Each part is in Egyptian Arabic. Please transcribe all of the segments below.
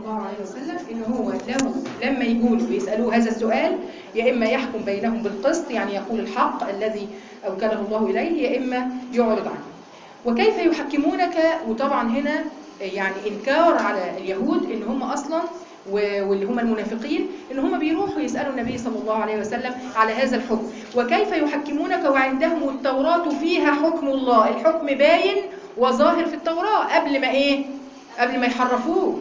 الله عليه وسلم ان هو له لما يقولوا ويسالوه هذا السؤال يا اما يحكم بينهم بالقسط يعني يقول الحق الذي اوكله الله اليه يا اما يعرض عنه وكيف يحكمونك وطبعا هنا يعني انكار على اليهود ان هم اصلا و- واللي هم المنافقين ان هم بيروحوا يسالوا النبي صلى الله عليه وسلم على هذا الحكم وكيف يحكمونك وعندهم التوراه فيها حكم الله الحكم باين وظاهر في التوراه قبل ما ايه قبل ما يحرفوه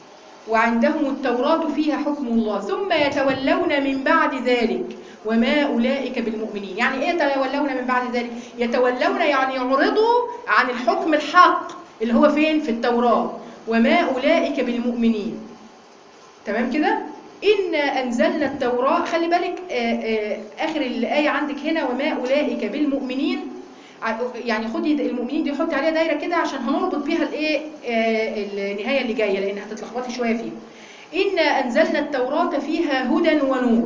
وعندهم التوراة فيها حكم الله ثم يتولون من بعد ذلك وما أولئك بالمؤمنين يعني إيه يتولون من بعد ذلك يتولون يعني يعرضوا عن الحكم الحق اللي هو فين في التوراة وما أولئك بالمؤمنين تمام كده إنا أنزلنا التوراة خلي بالك آه، آه، آخر الآية عندك هنا وما أولئك بالمؤمنين ع- يعني خدي المؤمنين دي حطي عليها دايره كده عشان هنربط بيها الايه آه، النهايه اللي جايه لان هتتلخبطي شويه فيها انا انزلنا التوراه فيها هدى ونور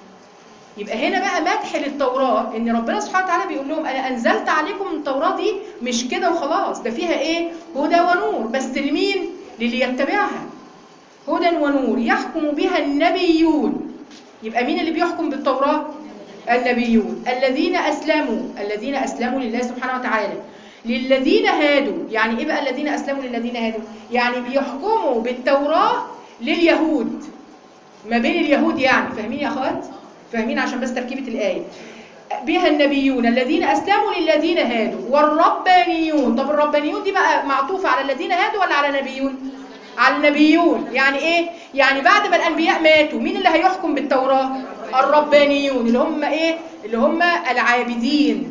يبقى هنا بقى مدح للتوراه ان ربنا سبحانه وتعالى بيقول لهم انا انزلت عليكم التوراه دي مش كده وخلاص ده فيها ايه هدى ونور بس لمين للي يتبعها هدى ونور يحكم بها النبيون يبقى مين اللي بيحكم بالتوراة النبيون الذين أسلموا الذين أسلموا لله سبحانه وتعالى للذين هادوا يعني إيه بقى الذين أسلموا للذين هادوا يعني بيحكموا بالتوراة لليهود ما بين اليهود يعني فاهمين يا أخوات فاهمين عشان بس تركيبة الآية بها النبيون الذين أسلموا للذين هادوا والربانيون طب الربانيون دي بقى معطوفة على الذين هادوا ولا على نبيون على النبيون يعني ايه يعني بعد ما الانبياء ماتوا مين اللي هيحكم بالتوراة الربانيون اللي هم ايه اللي هم العابدين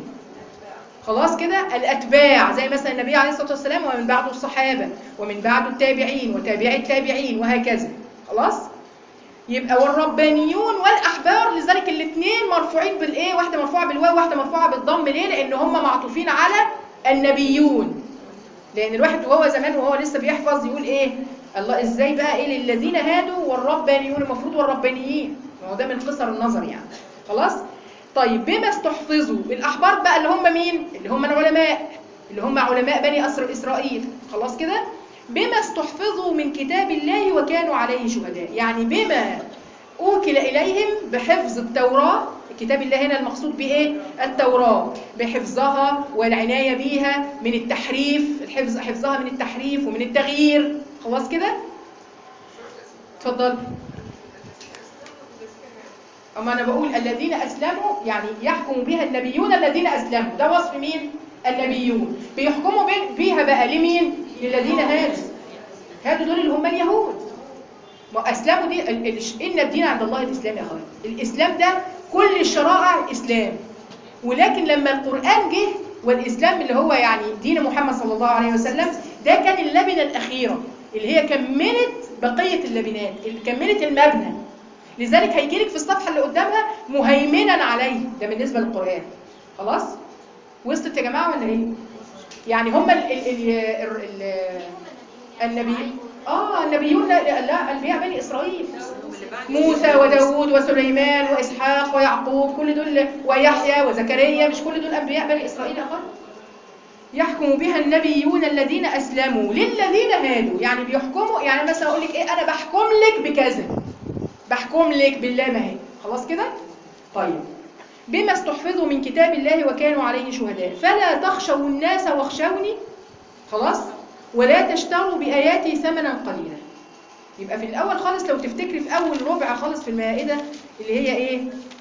خلاص كده الاتباع زي مثلا النبي عليه الصلاه والسلام ومن بعده الصحابه ومن بعده التابعين وتابعي التابعين وهكذا خلاص يبقى والربانيون والاحبار لذلك الاثنين مرفوعين بالايه واحده مرفوعه بالواو واحده مرفوعه بالضم ليه لان هم معطوفين على النبيون لان الواحد وهو زمان وهو لسه بيحفظ يقول ايه الله ازاي بقى ايه للذين هادوا والربانيون المفروض والربانيين ما هو ده من قصر النظر يعني خلاص طيب بما استحفظوا الاحبار بقى اللي هم مين اللي هم العلماء اللي هم علماء بني أسر اسرائيل خلاص كده بما استحفظوا من كتاب الله وكانوا عليه شهداء يعني بما أوكل إليهم بحفظ التوراة كتاب الله هنا المقصود بإيه؟ التوراة بحفظها والعناية بيها من التحريف الحفظ حفظها من التحريف ومن التغيير خلاص كده؟ اتفضل أما أنا بقول الذين أسلموا يعني يحكم بها النبيون الذين أسلموا ده وصف مين؟ النبيون بيحكموا بي- بيها بقى لمين؟ للذين هادوا هادوا دول اللي هم اليهود ما اسلموا دي ال- ال- ان الدين عند الله الاسلام يا اخوان الاسلام ده كل الشرائع اسلام ولكن لما القران جه والاسلام اللي هو يعني دين محمد صلى الله عليه وسلم ده كان اللبنه الاخيره اللي هي كملت بقيه اللبنات اللي كملت المبنى لذلك هيجي لك في الصفحه اللي قدامها مهيمنا عليه ده بالنسبه للقران خلاص وصلت يا جماعه ولا ايه يعني هم ال ال ال ال ال النبي اه النبيون لا, لا انبياء بني اسرائيل موسى وداوود وسليمان واسحاق ويعقوب كل دول ويحيى وزكريا مش كل دول انبياء بني اسرائيل يا اخوان يحكم بها النبيون الذين اسلموا للذين هادوا يعني بيحكموا يعني مثلا اقول لك ايه انا بحكم لك بكذا بحكم لك بالله ما هي خلاص كده طيب بما استحفظوا من كتاب الله وكانوا عليه شهداء فلا تخشوا الناس واخشوني خلاص ولا تشتروا بآياتي ثمنا قليلا يبقى في الأول خالص لو تفتكري في أول ربع خالص في المائدة اللي هي إيه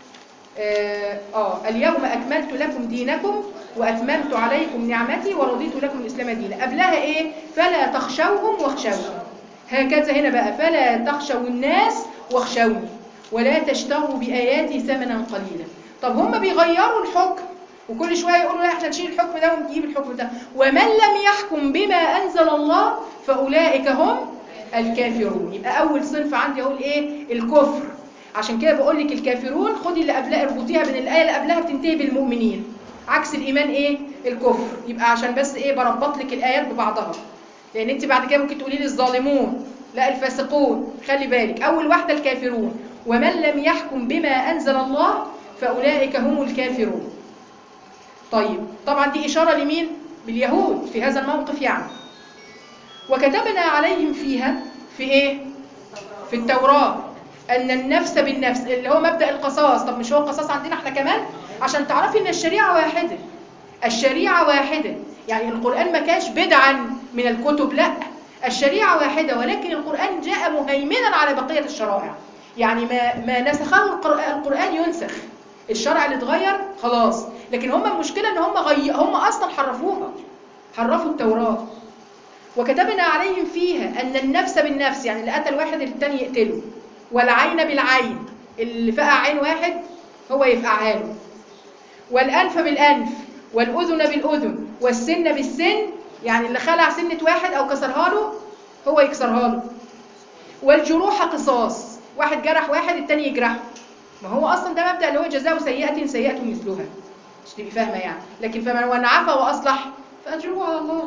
آه, آه اليوم أكملت لكم دينكم وأتممت عليكم نعمتي ورضيت لكم الإسلام دينا قبلها إيه فلا تخشوهم واخشوني هكذا هنا بقى فلا تخشوا الناس واخشوني ولا تشتروا بآياتي ثمنا قليلا طب هم بيغيروا الحكم وكل شويه يقولوا لا احنا نشيل الحكم ده ونجيب الحكم ده ومن لم يحكم بما انزل الله فاولئك هم الكافرون يبقى اول صنف عندي اقول ايه الكفر عشان كده بقول لك الكافرون خدي اللي قبلها اربطيها بين الايه اللي قبلها بتنتهي بالمؤمنين عكس الايمان ايه الكفر يبقى عشان بس ايه بربط لك الايات ببعضها لان انت بعد كده ممكن تقولي لي الظالمون لا الفاسقون خلي بالك اول واحده الكافرون ومن لم يحكم بما انزل الله فاولئك هم الكافرون طيب طبعا دي إشارة لمين؟ باليهود في هذا الموقف يعني وكتبنا عليهم فيها في إيه؟ في التوراة أن النفس بالنفس اللي هو مبدأ القصاص طب مش هو القصاص عندنا احنا كمان عشان تعرفي ان الشريعة واحدة الشريعة واحدة يعني القرآن ما كانش بدعا من الكتب لا الشريعة واحدة ولكن القرآن جاء مهيمنا على بقية الشرائع يعني ما, ما نسخه القرآن, القرآن ينسخ الشرع اللي اتغير خلاص لكن هم المشكلة ان هم غي... هم اصلا حرفوها حرفوا التوراة وكتبنا عليهم فيها ان النفس بالنفس يعني اللي قتل واحد التاني يقتله والعين بالعين اللي فقع عين واحد هو يفقعها له والأنف بالأنف والأذن بالأذن والسن بالسن يعني اللي خلع سنة واحد أو كسرها له هو يكسرها له والجروح قصاص واحد جرح واحد التاني يجرحه ما هو أصلا ده مبدأ اللي هو جزاء سيئة سيئة مثلها مش تبقي فاهمة يعني لكن فمن وان عفا وأصلح فأجره على الله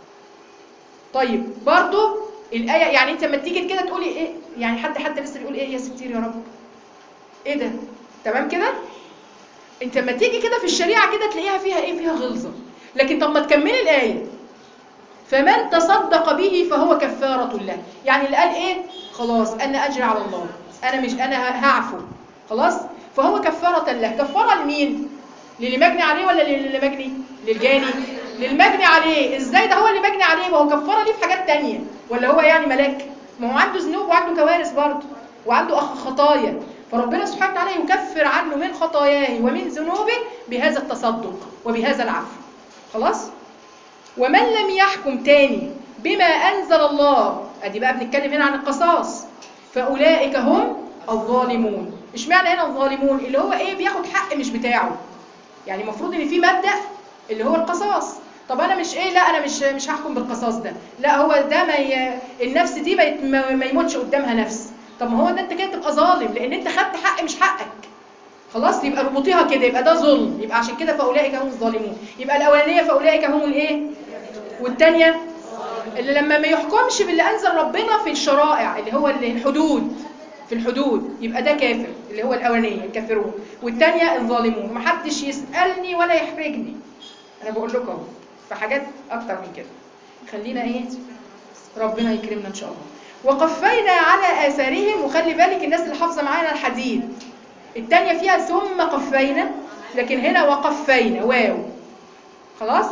طيب برضو الآية يعني انت لما تيجي كده تقولي ايه يعني حد حتى لسه بيقول ايه يا ستير يا رب ايه ده تمام كده انت لما تيجي كده في الشريعة كده تلاقيها فيها ايه فيها غلظة لكن طب ما تكملي الآية فمن تصدق به فهو كفارة له يعني اللي قال ايه خلاص انا اجري على الله انا مش انا هعفو خلاص فهو كفارة له كفارة لمين للي مجني عليه ولا للي مجني للجاني للمجني عليه ازاي ده هو اللي مجني عليه ما هو كفاره ليه في حاجات تانية ولا هو يعني ملاك ما هو عنده ذنوب وعنده كوارث برضه وعنده أخ خطايا فربنا سبحانه وتعالى يكفر عنه من خطاياه ومن ذنوبه بهذا التصدق وبهذا العفو خلاص ومن لم يحكم تاني بما أنزل الله ادي بقى بنتكلم هنا عن القصاص فأولئك هم الظالمون اشمعنى هنا الظالمون اللي هو ايه بياخد حق مش بتاعه يعني المفروض ان في مبدأ اللي هو القصاص طب انا مش ايه لا انا مش مش هحكم بالقصاص ده لا هو ده ما ي... النفس دي ما, يت... ما يموتش قدامها نفس طب ما هو ده انت كده تبقى ظالم لان انت خدت حق مش حقك خلاص يبقى ربطيها كده يبقى ده ظلم يبقى عشان كده فاولئك هم الظالمون يبقى الاولانيه فاولئك هم الايه والثانيه اللي لما ما يحكمش باللي انزل ربنا في الشرائع اللي هو الحدود في الحدود يبقى ده كافر اللي هو الاولانيه الكافرون والثانيه الظالمون محدش يسالني ولا يحرجني انا بقول لكم في حاجات اكتر من كده خلينا ايه ربنا يكرمنا ان شاء الله وقفينا على اثارهم وخلي بالك الناس اللي حافظه معانا الحديد الثانيه فيها ثم قفينا لكن هنا وقفينا واو خلاص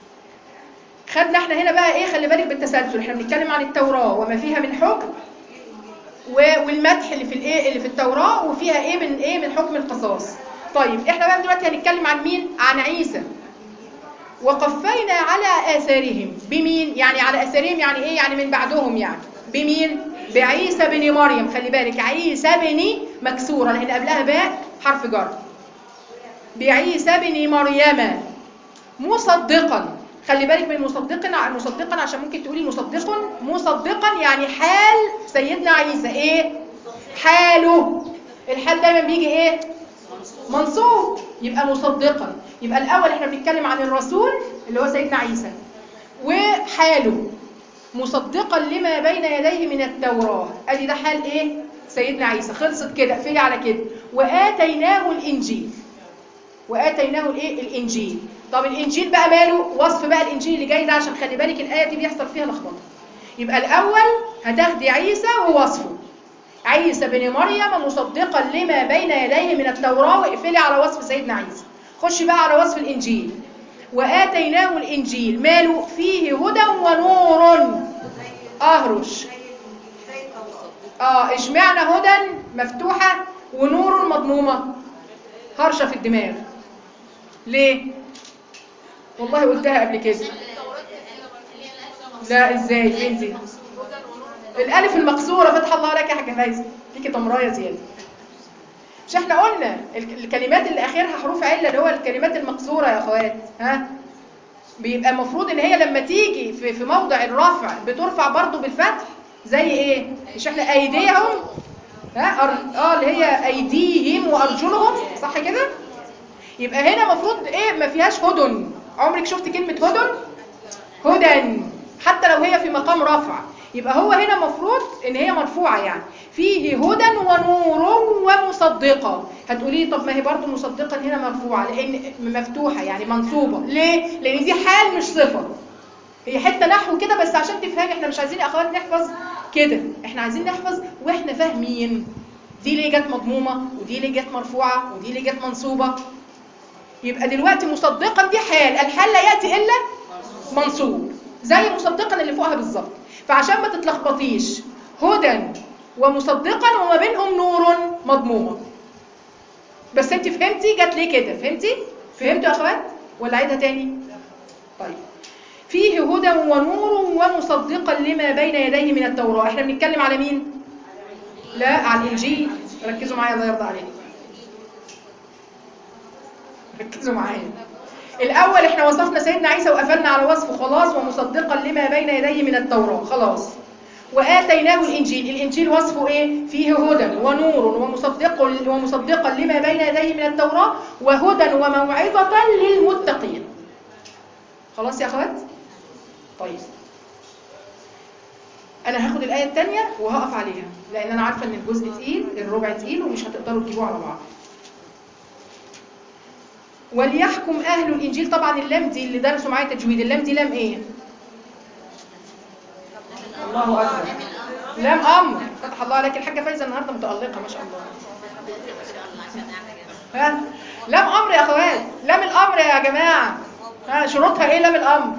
خدنا احنا هنا بقى ايه خلي بالك بالتسلسل احنا بنتكلم عن التوراه وما فيها من حكم والمدح اللي في الايه اللي في التوراه وفيها ايه من ايه من حكم القصاص طيب احنا بقى دلوقتي هنتكلم عن مين عن عيسى وقفينا على آثارهم بمين يعني على آثارهم يعني ايه يعني من بعدهم يعني بمين بعيسى بن مريم خلي بالك عيسى بن مكسورة لأن قبلها باء حرف جر بعيسى بن مريم مصدقا خلي بالك من مصدقا مصدقا عشان ممكن تقولي مصدق مصدقا يعني حال سيدنا عيسى ايه حاله الحال دايما بيجي ايه منصوب يبقى مصدقا يبقى الاول احنا بنتكلم عن الرسول اللي هو سيدنا عيسى وحاله مصدقا لما بين يديه من التوراة ادي ده حال ايه سيدنا عيسى خلصت كده اقفلي على كده واتيناه الانجيل واتيناه الايه الانجيل طب الانجيل بقى ماله وصف بقى الانجيل اللي جاي ده عشان خلي بالك الايه دي بيحصل فيها لخبطه يبقى الاول هتاخدي عيسى ووصفه عيسى بن مريم مصدقا لما بين يديه من التوراه واقفلي على وصف سيدنا عيسى خشي بقى على وصف الانجيل واتيناه الانجيل ماله فيه هدى ونور اهرش اه اشمعنى هدى مفتوحه ونور مضمومه هرشه في الدماغ ليه والله قلتها قبل كده لا ازاي فين دي الالف المكسوره فتح الله لك يا حاجه فايزه ليكي تمرايه زياده مش احنا قلنا الكلمات اللي اخرها حروف عله اللي هو الكلمات المكسوره يا اخوات ها بيبقى المفروض ان هي لما تيجي في, في موضع الرفع بترفع برضو بالفتح زي ايه مش احنا ايديهم ها اه اللي هي ايديهم وارجلهم صح كده يبقى هنا المفروض ايه ما فيهاش هدن عمرك شفت كلمه هدن هدى حتى لو هي في مقام رفع يبقى هو هنا مفروض ان هي مرفوعه يعني فيه هدى ونور ومصدقه هتقولي طب ما هي برضو مصدقه هنا مرفوعه لان مفتوحه يعني منصوبه ليه لان دي حال مش صفه هي حته نحو كده بس عشان تفهمي احنا مش عايزين يا اخوات نحفظ كده احنا عايزين نحفظ واحنا فاهمين دي ليه جت مضمومه ودي ليه جت مرفوعه ودي ليه جت منصوبه يبقى دلوقتي مصدقا دي حال الحال لا ياتي الا منصوب زي مصدقا اللي فوقها بالظبط فعشان ما تتلخبطيش هدى ومصدقا وما بينهم نور مضمومه بس انت فهمتي جت ليه كده فهمتي فهمتوا يا اخوات ولا عيدها تاني طيب فيه هدى ونور ومصدقا لما بين يديه من التوراة احنا بنتكلم على مين لا على الانجيل ركزوا معايا الله يرضى عليكم ركزوا معايا الاول احنا وصفنا سيدنا عيسى وقفلنا على وصفه خلاص ومصدقا لما بين يديه من التوراة خلاص وآتيناه الإنجيل الإنجيل وصفه إيه؟ فيه هدى ونور ومصدق ومصدقا لما بين يديه من التوراة وهدى وموعظة للمتقين خلاص يا أخوات؟ طيب أنا هاخد الآية الثانية وهقف عليها لأن أنا عارفة إن الجزء تقيل الربع تقيل ومش هتقدروا تجيبوه على بعض وليحكم أهل الإنجيل طبعا اللام دي اللي درسوا معايا تجويد اللام دي لام إيه؟ الله أكبر لام أمر فتح الله عليك الحاجة فايزة النهاردة متألقة ما شاء الله ها لام أمر يا أخوات لام الأمر يا جماعة ها شروطها إيه لام الأمر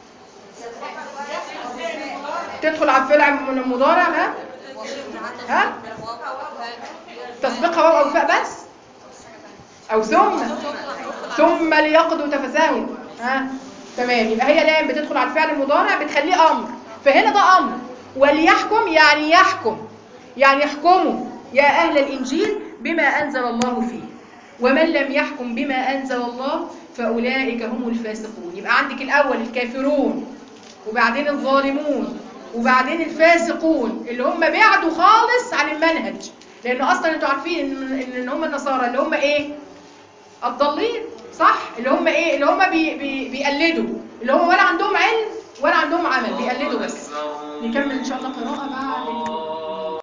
تدخل على الفعل من المضارع ها ها تسبقها واو أو فاء بس أو ثم ثم ليقضوا تفساهم ها تمام يبقى هي لام بتدخل على الفعل المضارع بتخليه أمر فهنا ده أمر وليحكم يعني يحكم يعني يحكموا يا أهل الإنجيل بما أنزل الله فيه ومن لم يحكم بما أنزل الله فأولئك هم الفاسقون يبقى عندك الأول الكافرون وبعدين الظالمون وبعدين الفاسقون اللي هم بعدوا خالص عن المنهج لأن أصلا أنتوا عارفين إن, إن هم النصارى اللي هم إيه الضالين صح اللي هم إيه اللي هم بي بي بيقلدوا اللي هم ولا عندهم علم ولا عندهم عمل بيقلدوا بس نكمل ان شاء الله قراءة بعد